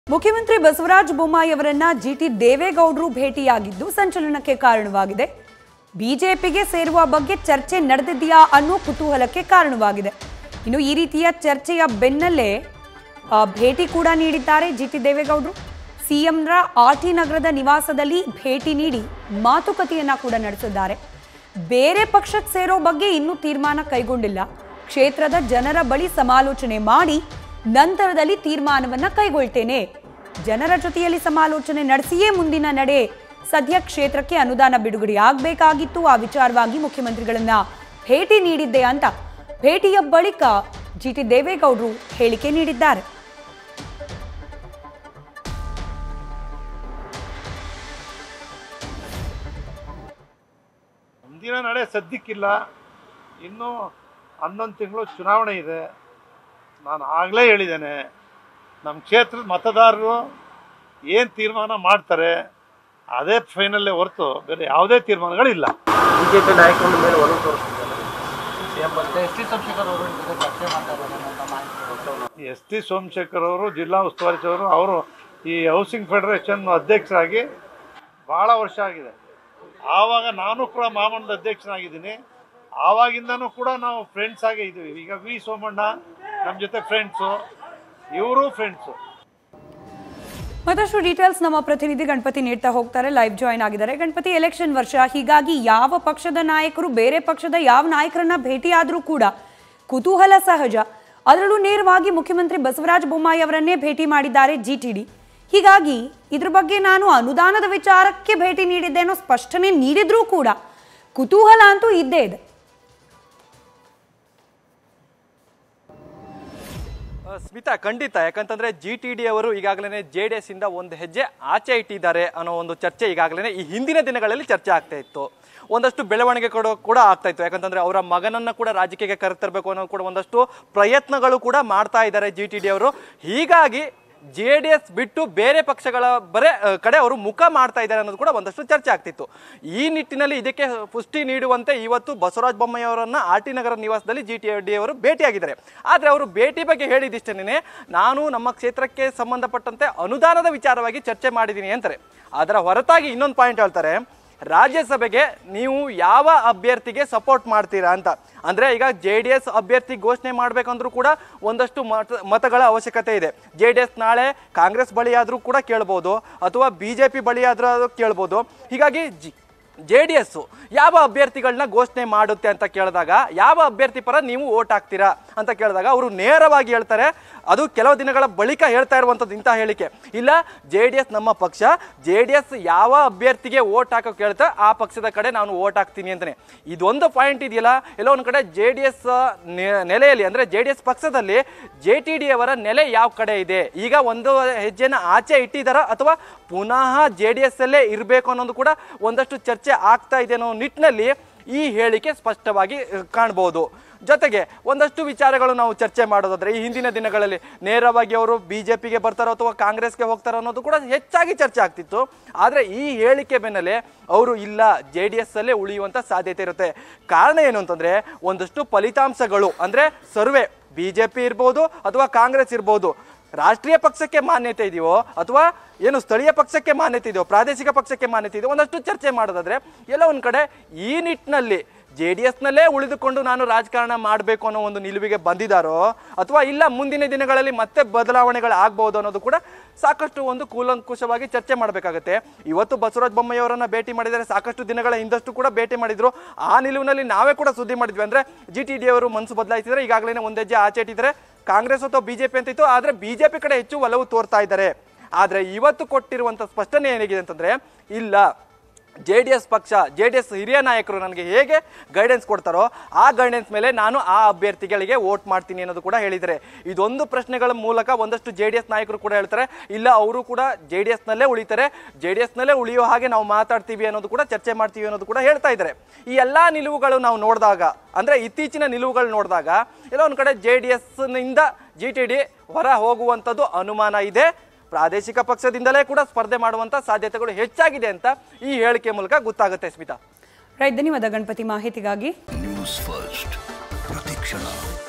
ಮುಖ್ಯಮಂತ್ರಿ ಬಸವರಾಜ ಬೊಮ್ಮಾಯಿ ಅವರನ್ನ ಜಿಟಿ ದೇವೇಗೌಡರು ಭೇಟಿಯಾಗಿದ್ದು ಸಂಚಲನಕ್ಕೆ ಕಾರಣವಾಗಿದೆ ಬಿಜೆಪಿಗೆ ಸೇರುವ ಬಗ್ಗೆ ಚರ್ಚೆ ನಡೆದಿದೆಯಾ ಅನ್ನೋ ಕುತೂಹಲಕ್ಕೆ ಕಾರಣವಾಗಿದೆ ಇನ್ನು ಈ ರೀತಿಯ ಚರ್ಚೆಯ ಬೆನ್ನಲ್ಲೇ ಆ, ಭೇಟಿ ಕೂಡ ನೀಡಿದ್ದಾರೆ ಜಿಟಿ ದೇವೇಗೌಡರು ಸಿಎಂರ ಆರ್ಟಿ ನಗರದ ನಿವಾಸದಲ್ಲಿ ಭೇಟಿ ನೀಡಿ ಮಾತುಕತೆಯನ್ನ ಕೂಡ ನಡೆಸಿದ್ದಾರೆ ಬೇರೆ ಪಕ್ಷಕ್ಕೆ ಸೇರೋ ಬಗ್ಗೆ ಇನ್ನೂ ತೀರ್ಮಾನ ಕೈಗೊಂಡಿಲ್ಲ ಕ್ಷೇತ್ರದ ಜನರ ಬಳಿ ಸಮಾಲೋಚನೆ ಮಾಡಿ ನಂತರದಲ್ಲಿ ತೀರ್ಮಾನವನ್ನ ಕೈಗೊಳ್ತೇನೆ ಜನರ ಜೊತೆಯಲ್ಲಿ ಸಮಾಲೋಚನೆ ನಡೆಸಿಯೇ ಮುಂದಿನ ನಡೆ ಸದ್ಯ ಕ್ಷೇತ್ರಕ್ಕೆ ಅನುದಾನ ಬಿಡುಗಡೆ ಆಗಬೇಕಾಗಿತ್ತು ಆ ವಿಚಾರವಾಗಿ ಮುಖ್ಯಮಂತ್ರಿಗಳನ್ನ ಭೇಟಿ ನೀಡಿದ್ದೆ ಅಂತ ಭೇಟಿಯ ಬಳಿಕ ಜಿಟಿ ದೇವೇಗೌಡರು ಹೇಳಿಕೆ ನೀಡಿದ್ದಾರೆ ಮುಂದಿನ ನಡೆ ಸದ್ಯಕ್ಕಿಲ್ಲ ಇನ್ನೂ ಹನ್ನೊಂದು ತಿಂಗಳು ಚುನಾವಣೆ ಇದೆ ನಾನು ಆಗಲೇ ಹೇಳಿದ್ದೇನೆ ನಮ್ಮ ಕ್ಷೇತ್ರದ ಮತದಾರರು ಏನು ತೀರ್ಮಾನ ಮಾಡ್ತಾರೆ ಅದೇ ಫೈನಲ್ಲೇ ಹೊರತು ಬೇರೆ ಯಾವುದೇ ತೀರ್ಮಾನಗಳಿಲ್ಲ ಬಿಜೆಪಿ ನಾಯಕರ ಮೇಲೆ ಒಲವು ತೋರಿಸ್ತಿದ್ದಾರೆ ಸಿಎಂ ಬಗ್ಗೆ ಎಸ್ ಟಿ ಸೋಮಶೇಖರ್ ಅವರು ಜೊತೆ ಚರ್ಚೆ ಮಾಡ್ತಾ ಇದ್ದಾರೆ ಅನ್ನೋ ಮಾಹಿತಿ ಎಸ್ ಟಿ ಸೋಮಶೇಖರ್ ಅವರು ಜಿಲ್ಲಾ ಉಸ್ತುವಾರಿ ಸಚಿವರು ಅವರು ಈ ಹೌಸಿಂಗ್ ಫೆಡರೇಷನ್ ಅಧ್ಯಕ್ಷರಾಗಿ ಭಾಳ ವರ್ಷ ಆಗಿದೆ ಆವಾಗ ನಾನು ಕೂಡ ಮಾಮಂಡದ ಅಧ್ಯಕ್ಷನಾಗಿದ್ದೀನಿ ಆವಾಗಿಂದನೂ ಕೂಡ ನಾವು ಫ್ರೆಂಡ್ಸ್ ಆಗೇ ಇದ್ದೀವಿ ಈಗ ವಿ ಸೋಮಣ್ಣ ನಮ್ಮ ಜೊತೆ ಫ್ರೆಂಡ್ಸು ಇವರು ಫ್ರೆಂಡ್ಸು ಮತ್ತಷ್ಟು ಡೀಟೇಲ್ಸ್ ನಮ್ಮ ಪ್ರತಿನಿಧಿ ಗಣಪತಿ ನೀಡ್ತಾ ಹೋಗ್ತಾರೆ ಲೈವ್ ಜಾಯಿನ್ ಆಗಿದ್ದಾರೆ ಗಣಪತಿ ಎಲೆಕ್ಷನ್ ವರ್ಷ ಹೀಗಾಗಿ ಯಾವ ಪಕ್ಷದ ನಾಯಕರು ಬೇರೆ ಪಕ್ಷದ ಯಾವ ನಾಯಕರನ್ನ ಭೇಟಿಯಾದರೂ ಕೂಡ ಕುತೂಹಲ ಸಹಜ ಅದರಲ್ಲೂ ನೇರವಾಗಿ ಮುಖ್ಯಮಂತ್ರಿ ಬಸವರಾಜ ಬೊಮ್ಮಾಯಿ ಅವರನ್ನೇ ಭೇಟಿ ಮಾಡಿದ್ದಾರೆ ಜಿಟಿಡಿ ಹೀಗಾಗಿ ಇದ್ರ ಬಗ್ಗೆ ನಾನು ಅನುದಾನದ ವಿಚಾರಕ್ಕೆ ಭೇಟಿ ನೀಡಿದ್ದೆ ಅನ್ನೋ ಸ್ಪಷ್ಟನೆ ನೀಡಿದ್ರೂ ಕೂಡ ಕುತೂಹಲ ಅಂತೂ ಇದ್ದೇ ಇದೆ ಆ, ಸ್ಮಿತಾ ಖಂಡಿತ ಯಾಕಂತಂದ್ರೆ ಜಿ ಟಿ ಡಿ ಅವರು ಈಗಾಗಲೇ ಜೆ ಡಿ ಎಸ್ ಇಂದ ಒಂದು ಹೆಜ್ಜೆ ಆಚೆ ಇಟ್ಟಿದ್ದಾರೆ ಅನ್ನೋ ಒಂದು ಚರ್ಚೆ ಈಗಾಗಲೇ ಈ ಹಿಂದಿನ ದಿನಗಳಲ್ಲಿ ಚರ್ಚೆ ಆಗ್ತಾ ಇತ್ತು ಒಂದಷ್ಟು ಬೆಳವಣಿಗೆ ಕೂಡ ಕೂಡ ಆಗ್ತಾ ಇತ್ತು ಯಾಕಂತಂದ್ರೆ ಅವರ ಮಗನನ್ನ ಕೂಡ ರಾಜಕೀಯಕ್ಕೆ ಕರೆತರಬೇಕು ಅನ್ನೋ ಕೂಡ ಒಂದಷ್ಟು ಪ್ರಯತ್ನಗಳು ಕೂಡ ಮಾಡ್ತಾ ಇದ್ದಾರೆ ಜಿ ಟಿ ಡಿ ಅವರು ಹೀಗಾಗಿ ಜೆ ಡಿ ಎಸ್ ಬಿಟ್ಟು ಬೇರೆ ಪಕ್ಷಗಳ ಬರೇ ಆ, ಕಡೆ ಅವರು ಮುಖ ಮಾಡ್ತಾ ಇದ್ದಾರೆ ಅನ್ನೋದು ಕೂಡ ಒಂದಷ್ಟು ಚರ್ಚೆ ಆಗ್ತಿತ್ತು ಈ ನಿಟ್ಟಿನಲ್ಲಿ ಇದಕ್ಕೆ ಪುಷ್ಟಿ ನೀಡುವಂತೆ ಇವತ್ತು ಬಸವರಾಜ ಬೊಮ್ಮಾಯಿ ಅವರನ್ನ ಆರ್ ಟಿ ನಗರ ನಿವಾಸದಲ್ಲಿ ಜಿ ಟಿ ಡಿ ಅವರು ಭೇಟಿಯಾಗಿದ್ದಾರೆ ಆದರೆ ಅವರು ಭೇಟಿ ಬಗ್ಗೆ ಹೇಳಿದಿಷ್ಟೇನೆ ನಾನು ನಮ್ಮ ಕ್ಷೇತ್ರಕ್ಕೆ ಸಂಬಂಧಪಟ್ಟಂತೆ ಅನುದಾನದ ವಿಚಾರವಾಗಿ ಚರ್ಚೆ ಮಾಡಿದ್ದೀನಿ ಅಂತಾರೆ ಅದರ ಹೊರತಾಗಿ ಇನ್ನೊಂದು ಪಾಯಿಂಟ್ ಹೇಳ್ತಾರೆ ರಾಜ್ಯಸಭೆಗೆ ನೀವು ಯಾವ ಅಭ್ಯರ್ಥಿಗೆ ಸಪೋರ್ಟ್ ಮಾಡ್ತೀರಾ ಅಂತ ಅಂದ್ರೆ ಈಗ ಜೆ ಡಿ ಎಸ್ ಅಭ್ಯರ್ಥಿ ಘೋಷಣೆ ಮಾಡ್ಬೇಕಂದ್ರೂ ಕೂಡ ಒಂದಷ್ಟು ಮತ ಮತಗಳ ಅವಶ್ಯಕತೆ ಇದೆ ಜೆ ಡಿ ಎಸ್ ನಾಳೆ ಕಾಂಗ್ರೆಸ್ ಬಳಿ ಆದರೂ ಕೂಡ ಕೇಳ್ಬೋದು ಅಥವಾ ಬಿ ಜೆ ಪಿ ಬಳಿ ಆದರೂ ಕೇಳ್ಬೋದು ಹೀಗಾಗಿ ಜಿ ಜೆ ಡಿ ಎಸ್ ಯಾವ ಅಭ್ಯರ್ಥಿಗಳನ್ನ ಘೋಷಣೆ ಮಾಡುತ್ತೆ ಅಂತ ಕೇಳಿದಾಗ ಯಾವ ಅಭ್ಯರ್ಥಿ ಪರ ನೀವು ಓಟ್ ಹಾಕ್ತೀರಾ ಅಂತ ಕೇಳಿದಾಗ ಅವರು ನೇರವಾಗಿ ಹೇಳ್ತಾರೆ ಅದು ಕೆಲವು ದಿನಗಳ ಬಳಿಕ ಹೇಳ್ತಾ ಇರುವಂಥದ್ದು ಇಂಥ ಹೇಳಿಕೆ ಇಲ್ಲ ಜೆ ಡಿ ಎಸ್ ನಮ್ಮ ಪಕ್ಷ ಜೆ ಡಿ ಎಸ್ ಯಾವ ಅಭ್ಯರ್ಥಿಗೆ ಓಟ್ ಹಾಕೋ ಕೇಳ್ತಾ ಆ ಪಕ್ಷದ ಕಡೆ ನಾನು ಓಟ್ ಹಾಕ್ತೀನಿ ಅಂತಾನೆ ಇದೊಂದು ಪಾಯಿಂಟ್ ಇದೆಯಲ್ಲ ಎಲ್ಲೋ ಒಂದು ಕಡೆ ಜೆ ಡಿ ಎಸ್ ನೆಲೆಯಲ್ಲಿ ಅಂದರೆ ಜೆ ಡಿ ಎಸ್ ಪಕ್ಷದಲ್ಲಿ ಜೆ ಟಿ ಡಿ ಅವರ ನೆಲೆ ಯಾವ ಕಡೆ ಇದೆ ಈಗ ಒಂದು ಹೆಜ್ಜೆನ ಆಚೆ ಇಟ್ಟಿದ್ದಾರಾ ಅಥವಾ ಪುನಃ ಜೆ ಡಿ ಎಸ್ ಅಲ್ಲೇ ಇರಬೇಕು ಅನ್ನೋದು ಕೂಡ ಒಂದಷ್ಟು ಚರ್ಚೆ ಆಗ್ತಾ ಇದೆ ಅನ್ನೋ ನಿಟ್ಟಿನಲ್ಲಿ ಈ ಹೇಳಿಕೆ ಸ್ಪಷ್ಟವಾಗಿ ಅಹ್, ಕಾಣ್ಬೋದು ಜೊತೆಗೆ ಒಂದಷ್ಟು ವಿಚಾರಗಳು ನಾವು ಚರ್ಚೆ ಮಾಡೋದಾದ್ರೆ ಈ ಹಿಂದಿನ ದಿನಗಳಲ್ಲಿ ನೇರವಾಗಿ ಅವರು ಬಿ ಜೆ ಪಿಗೆ ಬರ್ತಾರೋ ಅಥವಾ ಕಾಂಗ್ರೆಸ್ಗೆ ಹೋಗ್ತಾರೋ ಅನ್ನೋದು ಕೂಡ ಹೆಚ್ಚಾಗಿ ಚರ್ಚೆ ಆಗ್ತಿತ್ತು ಆದರೆ ಈ ಹೇಳಿಕೆ ಬೆನ್ನಲ್ಲೇ ಅವರು ಇಲ್ಲ ಜೆ ಡಿ ಎಸ್ ಅಲ್ಲೇ ಉಳಿಯುವಂಥ ಸಾಧ್ಯತೆ ಇರುತ್ತೆ ಕಾರಣ ಏನು ಅಂತಂದ್ರೆ ಒಂದಷ್ಟು ಫಲಿತಾಂಶಗಳು ಅಂದ್ರೆ ಸರ್ವೆ ಬಿ ಜೆ ಪಿ ಇರ್ಬೋದು ಅಥವಾ ಕಾಂಗ್ರೆಸ್ ಇರ್ಬೋದು ರಾಷ್ಟ್ರೀಯ ಪಕ್ಷಕ್ಕೆ ಮಾನ್ಯತೆ ಇದೆಯೋ ಅಥವಾ ಏನು ಸ್ಥಳೀಯ ಪಕ್ಷಕ್ಕೆ ಮಾನ್ಯತೆ ಇದೆಯೋ ಪ್ರಾದೇಶಿಕ ಪಕ್ಷಕ್ಕೆ ಮಾನ್ಯತೆ ಇದೆಯೋ ಒಂದಷ್ಟು ಚರ್ಚೆ ಮಾಡೋದಾದ್ರೆ ಎಲ್ಲ ಒಂದು ಕಡೆ ಈ ನಿಟ್ಟಿನಲ್ಲಿ ಜೆ ಡಿ ಎಸ್ನಲ್ಲೇ ಉಳಿದುಕೊಂಡು ನಾನು ರಾಜಕಾರಣ ಮಾಡಬೇಕು ಅನ್ನೋ ಒಂದು ನಿಲುವಿಗೆ ಬಂದಿದ್ದಾರೋ ಅಥವಾ ಇಲ್ಲ ಮುಂದಿನ ದಿನಗಳಲ್ಲಿ ಮತ್ತೆ ಬದಲಾವಣೆಗಳು ಆಗ್ಬೋದು ಅನ್ನೋದು ಕೂಡ ಸಾಕಷ್ಟು ಒಂದು ಕೂಲಂಕುಷವಾಗಿ ಚರ್ಚೆ ಮಾಡಬೇಕಾಗುತ್ತೆ ಇವತ್ತು ಬಸವರಾಜ ಬೊಮ್ಮಾಯಿ ಅವರನ್ನ ಭೇಟಿ ಮಾಡಿದರೆ ಸಾಕಷ್ಟು ದಿನಗಳ ಹಿಂದಷ್ಟು ಕೂಡ ಭೇಟಿ ಮಾಡಿದ್ರು ಆ ನಿಲುವಿನಲ್ಲಿ ನಾವೇ ಕೂಡ ಸುದ್ದಿ ಮಾಡಿದ್ವಿ ಅಂದ್ರೆ ಜಿ ಟಿ ಡಿ ಅವರು ಮನಸ್ಸು ಬದಲಾಯಿಸಿದ್ರೆ ಈಗಾಗಲೇ ಒಂದು ಹೆಜ್ಜೆ ಆಚೆ ಇಟ್ಟಿದ್ದಾರೆ ಕಾಂಗ್ರೆಸ್ ಅಥವಾ ಬಿಜೆಪಿ ಅಂತ ಇತ್ತು ಆದ್ರೆ ಬಿಜೆಪಿ ಕಡೆ ಹೆಚ್ಚು ಒಲವು ತೋರ್ತಾ ಇದ್ದಾರೆ ಆದ್ರೆ ಇವತ್ತು ಕೊಟ್ಟಿರುವಂತ ಸ್ಪಷ್ಟನೆ ಏನಿದೆ ಅಂತಂದ್ರೆ ಇಲ್ಲ ಜೆ ಡಿ ಎಸ್ ಪಕ್ಷ ಜೆ ಡಿ ಎಸ್ ಹಿರಿಯ ನಾಯಕರು ನನಗೆ ಹೇಗೆ ಗೈಡೆನ್ಸ್ ಕೊಡ್ತಾರೋ ಆ ಗೈಡೆನ್ಸ್ ಮೇಲೆ ನಾನು ಆ ಅಭ್ಯರ್ಥಿಗಳಿಗೆ ವೋಟ್ ಮಾಡ್ತೀನಿ ಅನ್ನೋದು ಕೂಡ ಹೇಳಿದ್ದಾರೆ ಇದೊಂದು ಪ್ರಶ್ನೆಗಳ ಮೂಲಕ ಒಂದಷ್ಟು ಜೆ ಡಿ ಎಸ್ ನಾಯಕರು ಕೂಡ ಹೇಳ್ತಾರೆ ಇಲ್ಲ ಅವರು ಕೂಡ ಜೆ ಡಿ ಎಸ್ನಲ್ಲೇ ಉಳಿತಾರೆ ಜೆ ಡಿ ಎಸ್ನಲ್ಲೇ ಉಳಿಯೋ ಹಾಗೆ ನಾವು ಮಾತಾಡ್ತೀವಿ ಅನ್ನೋದು ಕೂಡ ಚರ್ಚೆ ಮಾಡ್ತೀವಿ ಅನ್ನೋದು ಕೂಡ ಹೇಳ್ತಾ ಇದ್ದಾರೆ ಈ ಎಲ್ಲ ನಿಲುವುಗಳು ನಾವು ನೋಡಿದಾಗ ಅಂದ್ರೆ ಇತ್ತೀಚಿನ ನಿಲುವುಗಳು ನೋಡಿದಾಗ ಎಲ್ಲ ಒಂದು ಕಡೆ ಜೆ ಡಿ ಎಸ್ನಿಂದ ಜಿ ಟಿ ಡಿ ಹೊರ ಹೋಗುವಂಥದ್ದು ಅನುಮಾನ ಇದೆ ಪ್ರಾದೇಶಿಕ ಪಕ್ಷದಿಂದಲೇ ಕೂಡ ಸ್ಪರ್ಧೆ ಮಾಡುವಂತ ಸಾಧ್ಯತೆಗಳು ಹೆಚ್ಚಾಗಿದೆ ಅಂತ ಈ ಹೇಳಿಕೆ ಮೂಲಕ ಗೊತ್ತಾಗುತ್ತೆ ಸ್ಮಿತಾ ರೈಟ್ ಧನ್ಯವಾದ ಗಣಪತಿ ಮಾಹಿತಿಗಾಗಿ ನ್ಯೂಸ್ ಫಸ್ಟ್ ಪ್ರತಿಕ್ಷಣ